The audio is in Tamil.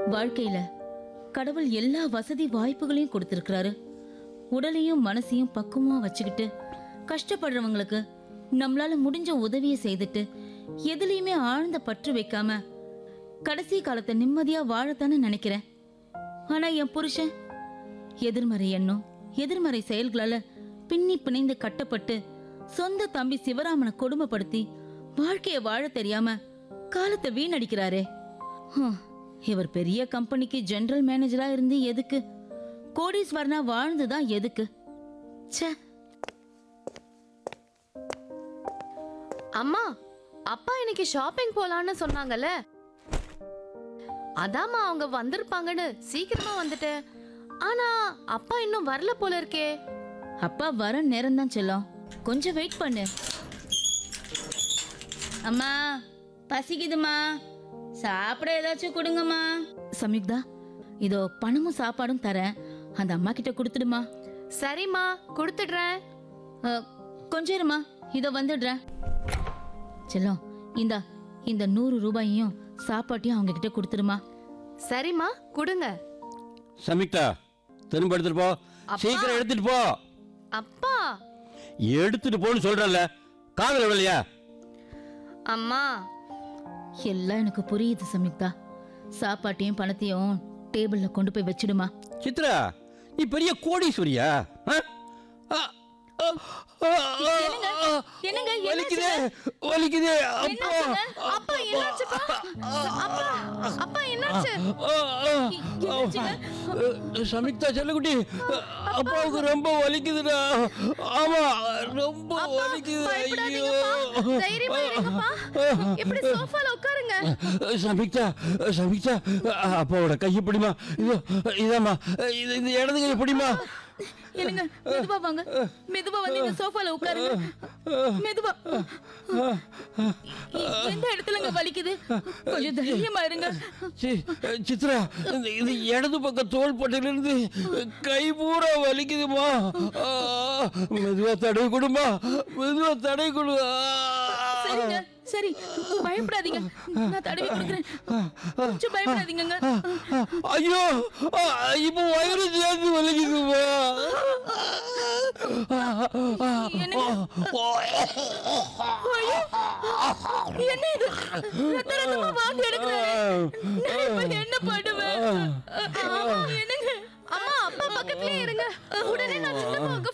வாழ்க்கையில கடவுள் எல்லா வசதி வாய்ப்புகளையும் கொடுத்திருக்கிறாரு உடலையும் மனசையும் பக்குவமா வச்சுக்கிட்டு கஷ்டப்படுறவங்களுக்கு நம்மளால முடிஞ்ச உதவியை செய்துட்டு எதுலயுமே ஆழ்ந்த பற்று வைக்காம கடைசி காலத்தை நிம்மதியா வாழத்தானே நினைக்கிறேன் ஆனா என் புருஷன் எதிர்மறை எண்ணம் எதிர்மறை செயல்களால பின்னி பிணைந்து கட்டப்பட்டு சொந்த தம்பி சிவராமனை கொடுமைப்படுத்தி வாழ்க்கைய வாழ தெரியாம காலத்தை வீணடிக்கிறாரே ஹம், இவர் பெரிய கம்பெனிக்கு ஜெனரல் மேனேஜரா இருந்து எதுக்கு கோடீஸ்வரனா வாழ்ந்துதான் எதுக்கு ச்சே அம்மா அப்பா இன்னைக்கு ஷாப்பிங் போலான்னு சொன்னாங்கல்ல அதாம்மா அவங்க வந்திருப்பாங்கன்னு சீக்கிரமா வந்துட்டேன் ஆனா அப்பா இன்னும் வரல போல இருக்கே அப்பா வர நேரம் தான் செல்லம் கொஞ்சம் வெயிட் பண்ணு அம்மா பசிக்குதுமா சாப்பிட ஏதாச்சும் கொடுங்கம்மா சம்யுக்தா இதோ பணமும் சாப்பாடும் தரேன் அந்த அம்மா கிட்ட கொடுத்துடுமா சரிம்மா கொடுத்துடுறேன் அ, கொஞ்சம் இருமா இதோ வந்துடுறேன் செல்லம் இந்தா இந்த நூறு ரூபாயையும் சாப்பாட்டையும் அவங்க கிட்ட கொடுத்துடுமா சரிம்மா கொடுங்க சமிக்தா திரும்ப எடுத்துட்டு போ சீக்கிரம் எடுத்துட்டு போ அப்பா எடுத்துட்டு போன்னு சொல்றல காதல விளையா அம்மா எல்லாம் எனக்கு புரியுது சம்யுக்தா சாப்பாட்டையும் பணத்தையும் டேபிள்ல கொண்டு போய் வச்சிடுமா சித்ரா நீ பெரிய கோடீஸ்வரியா ஆ? ஆ, ஆ, ஆ, ஆ, என்னங்க, வலிக்குதே வலிக்குதே அப்பா அப்பா என்னாச்சுப்பா அப்பா அப்பா என்னாச்சு ஆ, ஆ, ஆ. சமிக்தா செல்லக்குட்டி அப்பாவுக்கு ரொம்ப வலிக்குதுடா ஆமா ரொம்ப வலிக்குது பயப்படாதீங்கப்பா தைரியமா இருங்கப்பா இப்படி சோஃபால உட்காருங்க சமிக்தா சமிக்தா அப்பாவோட கையை பிடிமா இதோ இதாம்மா இது இந்த இடது கையை பிடிமா என்னங்க மெதுவா வாங்க மெதுவா வந்து இந்த சோஃபால உட்காருங்க மெதுவா எந்த இடத்துலங்க வலிக்குது கொஞ்சம் தைரியமா இருங்க சி- சித்ரா இந்த- இது இடது பக்கம் தோள் பட்டையிலிருந்து கை பூரா வலிக்குதுமா ஆ, மெதுவா தடவை கொடுமா மெதுவா தடவை கொடு ஆ. சரிங்க சரி பயப்படாதீங்க நான் தடவி கொடுக்குறேன் கொஞ்சம் பயப்படாதீங்கங்க ஐயோ ஆ, இப்போ வயிறு சேர்ந்து வலிக்குதுமா என்ன இது ரத்த ரத்தமா வாந்தி எடுக்கிறேன் நான் இப்ப என்ன பண்ணுவேன் என்னங்க அம்மா அப்பா பக்கத்துலயே இருங்க உடனே நான் சித்தப்பாவுக்கு